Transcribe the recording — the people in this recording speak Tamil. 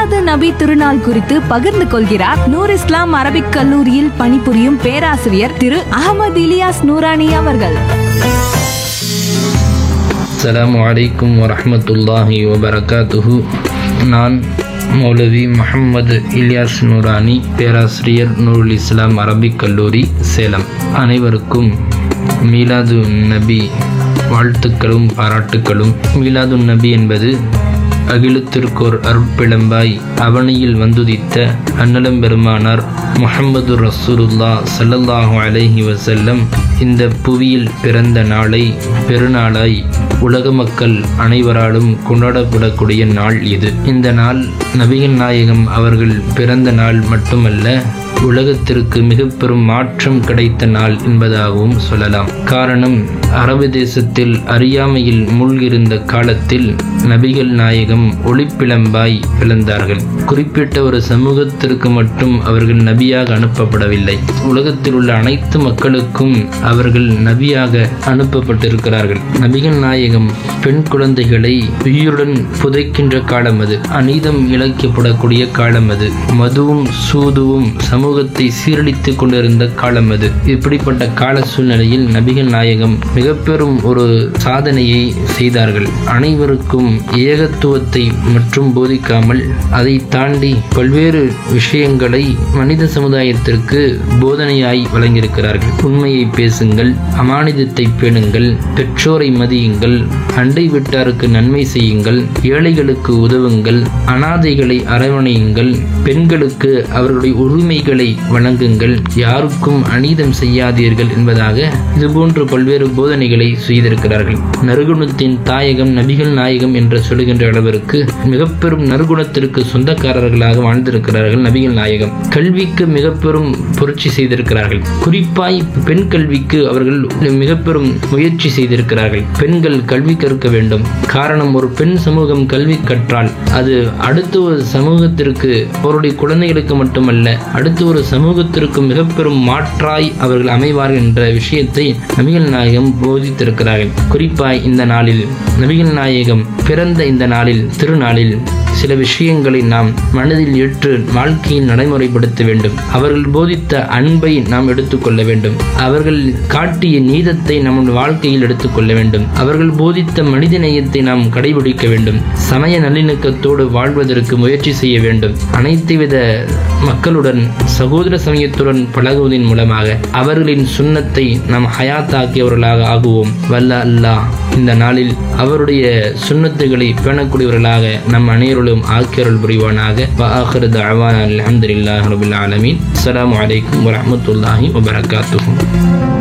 மீலாது நபி திருநாள் குறித்து பகிர்ந்து கொள்கிறார் நூர் இஸ்லாம் அரபிக் கல்லூரியில் பணிபுரியும் பேராசிரியர் திரு அகமது இலியாஸ் நூரானி அவர்கள் அஸ்ஸலாமு அலைக்கும் வரஹ்மத்துல்லாஹி வபரகாத்துஹு நான் மௌலவி முஹம்மது இலியாஸ் நூரானி பேராசிரியர் நூருல் இஸ்லாம் அரபிக் கல்லூரி சேலம் அனைவருக்கும் மீலாது நபி வாழ்த்துக்களும் பாராட்டுக்களும் மீலாது நபி என்பது அகிலத்திற்கோர் அருட்பிளம்பாய் அவனியில் வந்துதித்த அன்னலம் பெருமானார் முஹம்மது ரசூலுல்லா ஸல்லல்லாஹு அலைஹி வஸல்லம் இந்த புவியில் பிறந்த நாளை பெருநாளாய் உலக மக்கள் அனைவராலும் கொண்டாடப்படக்கூடிய நாள் இது இந்த நாள் நபிகள் நாயகம் அவர்கள் பிறந்த நாள் மட்டுமல்ல உலகத்திற்கு மிக பெரும் மாற்றம் கிடைத்த நாள் என்பதாகவும் சொல்லலாம் காரணம் அரபு தேசத்தில் அறியாமையில் மூழ்கியிருந்த காலத்தில் நபிகள் நாயகம் ஒளிப்பிளம்பாய் பிளந்தார்கள் குறிப்பிட்ட ஒரு சமூகத்திற்கு மட்டும் அவர்கள் நபியாக அனுப்பப்படவில்லை உலகத்தில் உள்ள அனைத்து மக்களுக்கும் அவர்கள் நபியாக அனுப்பப்பட்டிருக்கிறார்கள் நபிகள் நாயகம் பெண் குழந்தைகளை உயிருடன் புதைக்கின்ற காலம் அது அநீதம் இழைக்கப்படக்கூடிய காலம் அது மதுவும் சூதுவும் சமூகத்தை சீரழித்துக் கொண்டிருந்த காலம் அது இப்படிப்பட்ட கால சூழ்நிலையில் நபிகள் நாயகம் மிக பெரும் ஒரு சாதனையை செய்தார்கள் அனைவருக்கும் ஏகத்துவத்தை மற்றும் போதிக்காமல் அதை தாண்டி பல்வேறு விஷயங்களை மனித சமுதாயத்திற்கு போதனையாய் வழங்கியிருக்கிறார்கள் உண்மையை பேசுங்கள் அமானிதத்தை பேணுங்கள் பெற்றோரை மதியுங்கள் அண்டை வீட்டாருக்கு நன்மை செய்யுங்கள் ஏழைகளுக்கு உதவுங்கள் அனாதைகளை அரவணையுங்கள் பெண்களுக்கு அவர்களுடைய உரிமைகளை வழங்குங்கள் யாருக்கும் அநீதம் செய்யாதீர்கள் என்பதாக இதுபோன்ற பல்வேறு போதனைகளை செய்திருக்கிறார்கள் நறுகுணத்தின் தாயகம் நபிகள் நாயகம் என்று சொல்லுகின்ற அளவிற்கு மிக பெரும் நறுகுணத்திற்கு சொந்தக்காரர்களாக வாழ்ந்திருக்கிறார்கள் நபிகள் நாயகம் கல்விக்கு மிக பெரும் புரட்சி செய்திருக்கிறார்கள் குறிப்பாய் பெண் கல்விக்கு அவர்கள் மிக பெரும் முயற்சி செய்திருக்கிறார்கள் பெண்கள் கல்வி கற்க வேண்டும் காரணம் ஒரு பெண் சமூகம் கல்வி கற்றால் அது அடுத்த ஒரு சமூகத்திற்கு அவருடைய குழந்தைகளுக்கு மட்டுமல்ல அடுத்த ஒரு சமூகத்திற்கு மிக பெரும் மாற்றாய் அவர்கள் அமைவார்கள் என்ற விஷயத்தை நபிகள் நாயகம் போதித்திருக்கிறார்கள் குறிப்பாய் இந்த நாளில் நபிகள் நாயகம் பிறந்த இந்த நாளில் திருநாளில் சில விஷயங்களை நாம் மனதில் ஏற்று வாழ்க்கையில் நடைமுறைப்படுத்த வேண்டும் அவர்கள் போதித்த அன்பை நாம் எடுத்துக்கொள்ள வேண்டும் அவர்கள் காட்டிய நீதத்தை நம் வாழ்க்கையில் எடுத்துக்கொள்ள வேண்டும் அவர்கள் போதித்த மனித நேயத்தை நாம் கடைபிடிக்க வேண்டும் சமய நல்லிணக்கத்தோடு வாழ்வதற்கு முயற்சி செய்ய வேண்டும் அனைத்து வித மக்களுடன் சகோதர சமயத்துடன் பழகுவதன் மூலமாக அவர்களின் சுண்ணத்தை நாம் ஹயாத்தாக்கியவர்களாக ஆகுவோம் வல்ல அல்லாஹ் இந்த நாளில் அவருடைய சுண்ணத்துகளை பேணக்கூடியவர்களாக நம் அனைவர்களும் ஆக்கியருள் புரிவானாக வாஹிரு தஅவானா அல்ஹம்துலில்லாஹி ரபில் ஆலமீன் அஸ்ஸலாமு அலைக்கும் வரஹ்மத்துல்லாஹி வபரகாத்துஹு